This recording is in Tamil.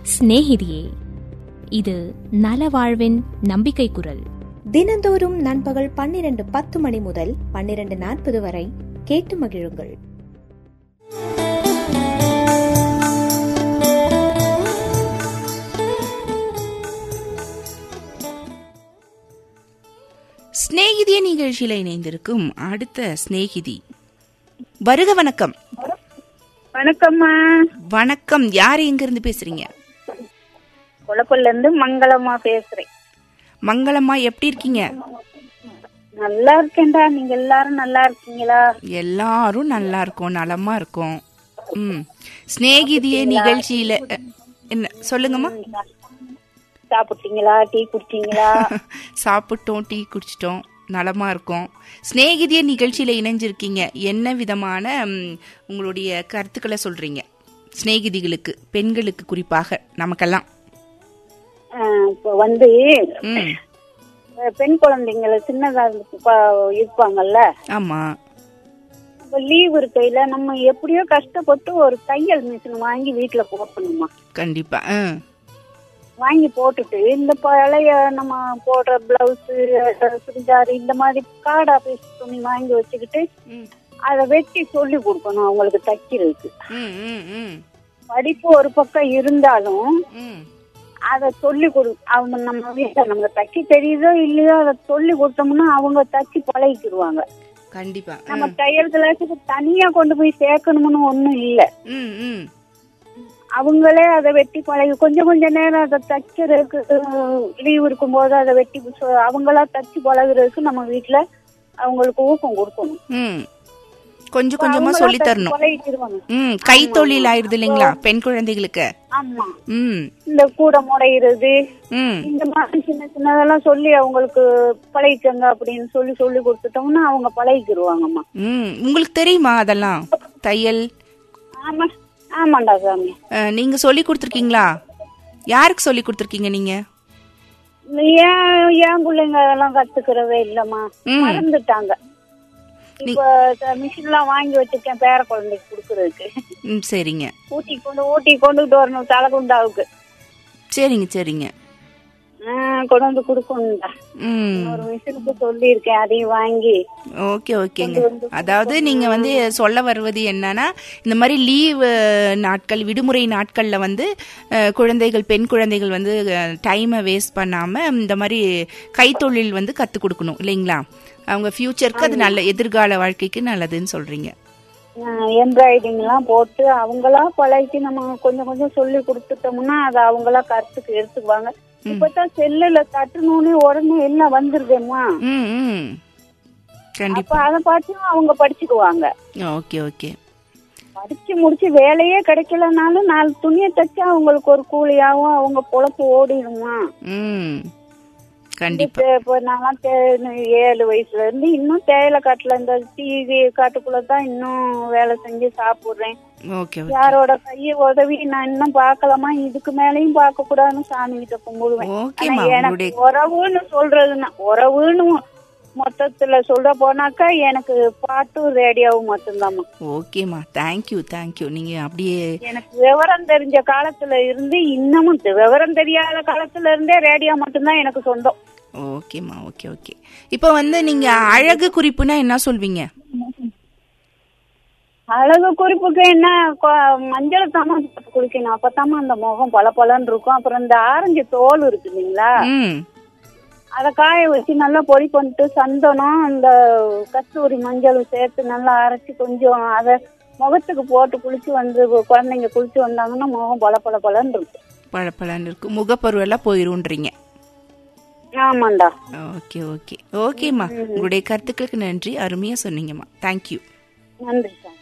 சிநேகிதியே இது நலவாழ்வின் நம்பிக்கை குரல் தினந்தோறும் நண்பகல் பன்னிரண்டு பத்து மணி முதல் பன்னிரண்டு நாற்பது வரை கேட்டு மகிழுங்கள் சிநேகிதிய நிகழ்ச்சியில இணைந்திருக்கும் அடுத்த சிநேகிதி வருக வணக்கம் வணக்கம்மா வணக்கம் யார் எங்க இருந்து பேசுறீங்க குளப்பல்ல இருந்து மங்களம்மா பேசுறேன் மங்களம்மா எப்படி இருக்கீங்க நல்லா இருக்கேன்டா நீங்க எல்லாரும் நல்லா இருக்கீங்களா எல்லாரும் நல்லா இருக்கோம் நலமா இருக்கோம் ம் சிநேகிதிய நிகழ்ச்சியில அஹ், என்ன சொல்லுங்கம்மா சாப்பிட்டீங்களா டீ குடிச்சீங்களா சாப்பிட்டோம் டீ குடிச்சிட்டோம் நலமா இருக்கோம் சிநேகிதிய நிகழ்ச்சியில இணைஞ்சிருக்கீங்க என்ன விதமான ம், உங்களுடைய கருத்துக்களை சொல்றீங்க சிநேகிதிகளுக்கு பெண்களுக்கு குறிப்பாக நமக்கெல்லாம் அஹ், இப்ப வந்து ம் அஹ், பெண் குழந்தைங்கள சின்னதா இருக்கு- ப- இருப்பாங்கல்ல ஆமா இப்ப லீவ் இருக்கையில நம்ம எப்படியோ கஷ்டப்பட்டு ஒரு தையல் மிஷின் வாங்கி வீட்டுல போட்டணுமா கண்டிப்பா ஆ வாங்கி போட்டுட்டு இந்த பழைய நம்ம போடுற பிளவுஸ் சுடிதார் இந்த மாதிரி காடா பீஸ் துணி வாங்கி வச்சுக்கிட்டு ம். அதை வெட்டி சொல்லி கொடுக்கணும் அவங்களுக்கு தைக்கிறதுக்கு ம் ம் ம் படிப்பு ஒரு பக்கம் இருந்தாலும் ம் அதை சொல்லி கொடு அவங்க நம்ம வீட்டுல நமக்கு தைக்க தெரியுதோ இல்லையோ அதை சொல்லி கொடுத்தோம்னா அவங்க தச்சு பழகிக்கிடுவாங்க கண்டிப்பா ஆ. நம்ம தையல் கிளாஸுக்கு தனியா கொண்டு போய் சேர்க்கணும்னு ஒண்ணும் இல்ல ம் ம் அவங்களே அதை வெட்டி பழகி கொஞ்சம் கொஞ்ச நேரம் அதை தைக்கிறதுக்கு லீவ் இருக்கும்போது அதை வெட்டி சொ- அவங்களா தச்சு பழகுறதுக்கு நம்ம வீட்டுல அவங்களுக்கு ஊக்கம் கொடுக்கணும் ம் கொஞ்சம் கொஞ்சமா அவங்களா சொல்லி தச்சு தரணும் பழகிக்கிடுவாங்க ம் கைத்தொழில் ஆயிருது இல்லைங்களா பெண் குழந்தைகளுக்கு ஆமா ம் இந்த கூடை முடையிறது ம் இந்த மாதிரி சின்ன சின்னதெல்லாம் சொல்லி அவங்களுக்கு பழகிக்கங்க அப்படின்னு சொல்லி சொல்லி கொடுத்துட்டோம்னா அவங்க பழகிக்கிடுவாங்கம்மா ம் உங்களுக்கு தெரியுமா அதெல்லாம் தையல் ஆமா ஆமாண்டா சாமி அஹ், நீங்க சொல்லி கொடுத்துருக்கீங்களா யாருக்கு சொல்லி கொடுத்துருக்கீங்க நீங்க ஏன் ஏன் பிள்ளைங்க அதெல்லாம் கத்துக்கிறவே இல்லம்மா ம். மறந்துட்டாங்க இப்ப மிஷின் எல்லாம் வாங்கி வச்சிருக்கேன் பேர குழந்தைக்கு கொடுக்கறதுக்கு ம் சரிங்க ஊட்டி கொண்டு ஊட்டி கொண்டுட்டு வரணும் தலைகுண்டாவுக்கு சரிங்க சரிங்க ஆ, கொண்டு வந்து கொடுக்கணும்டா ம் ஒரு மிஷினுக்கு சொல்லியிருக்கேன் அதையும் வாங்கி ஓகே ஓகேங்க அதாவது நீங்க வந்து சொல்ல வருவது என்னன்னா இந்த மாதிரி லீவ் நாட்கள் விடுமுறை நாட்கள்ல வந்து அஹ், குழந்தைகள் பெண் குழந்தைகள் வந்து டைமை வேஸ்ட் பண்ணாம இந்த மாதிரி கைத்தொழில் வந்து கத்து கொடுக்கணும் இல்லைங்களா அவங்க ஃபியூச்சருக்கு அது நல்ல எதிர்கால வாழ்க்கைக்கு நல்லதுன்னு சொல்றீங்க எம்ப்ராய்டிங் எல்லாம் போட்டு அவங்களா பழகி நம்ம கொஞ்சம் கொஞ்சம் சொல்லி கொடுத்துட்டோம்னா அதை அவங்களா கருத்துக்கு எடுத்துக்குவாங்க இப்பதான் செல்லுல தட்டுனோடனே உடனே எல்லாம் வந்துருதேம்மா ம் ம் அப்ப கண்டிப்பா அதை பார்த்து அவங்க படிச்சுக்குவாங்க ஓகே ஓகே படிச்சு முடிச்சு வேலையே கிடைக்கலனாலும் நாலு துணியை தைச்சா அவங்களுக்கு ஒரு கூலியாவும் அவங்க பொழப்பு ஓடிடுமா ம் கண்டிப்பா இப்ப நான்லாம் தே- ஏழு வயசுல இருந்து இன்னும் தேயிலை காட்டுல இந்த டிவி காட்டுக்குள்ளதான் இன்னும் வேலை செஞ்சு சாப்பிடுறேன் ஓகே ஓகே யாரோட கைய உதவி நான் இன்னும் பார்க்கலாமா இதுக்கு மேலயும் பார்க்க கூடாதுன்னு சாமி கிட்ட கும்பிடுவேன் ஓகேம்மா ஆனா எனக்கு உங்களுடைய உறவுன்னு சொல்றதுன்னா உறவுன்னு மொத்தத்துல சொல்ல போனாக்கா எனக்கு பாட்டும் ரேடியோவும் மட்டும்தாம்மா ஓகேம்மா தேங்க்யூ தேங்க்யூ நீங்க அப்படியே எனக்கு விவரம் தெரிஞ்ச காலத்துல இருந்து இன்னமும் தெ- விவரம் தெரியாத காலத்துல இருந்தே ரேடியோ மட்டும்தான் எனக்கு சொந்தம் ஓகேம்மா ஓகே ஓகே இப்போ வந்து நீங்க அழகு குறிப்புனா என்ன சொல்வீங்க அழகு குறிப்புக்கு என்ன கொ- மஞ்சள் தாமா போட்டு குளிக்கணும் அப்பதாம்மா அந்த முகம் பல இருக்கும் அப்புறம் இந்த ஆரஞ்சு தோல் இருக்கு இல்லைங்களா ம் அதை காய வச்சு நல்லா பொடி பண்ணிட்டு சந்தனம் அந்த கஸ்தூரி மஞ்சளும் சேர்த்து நல்லா அரைச்சி கொஞ்சம் அதை முகத்துக்கு போட்டு குளிச்சு வந்து குழந்தைங்க குளிச்சு வந்தாங்கன்னா முகம் பல பல பலன்னு இருக்கும் பழப்பழன்னு இருக்கு முகப்பருவெல்லாம் போயிருன்றீங்க ஆமாண்டா ஓகே ஓகே ஓகேம்மா உங்களுடைய கருத்துக்களுக்கு நன்றி அருமையா சொன்னீங்கம்மா தேங்க்யூ நன்றி சார்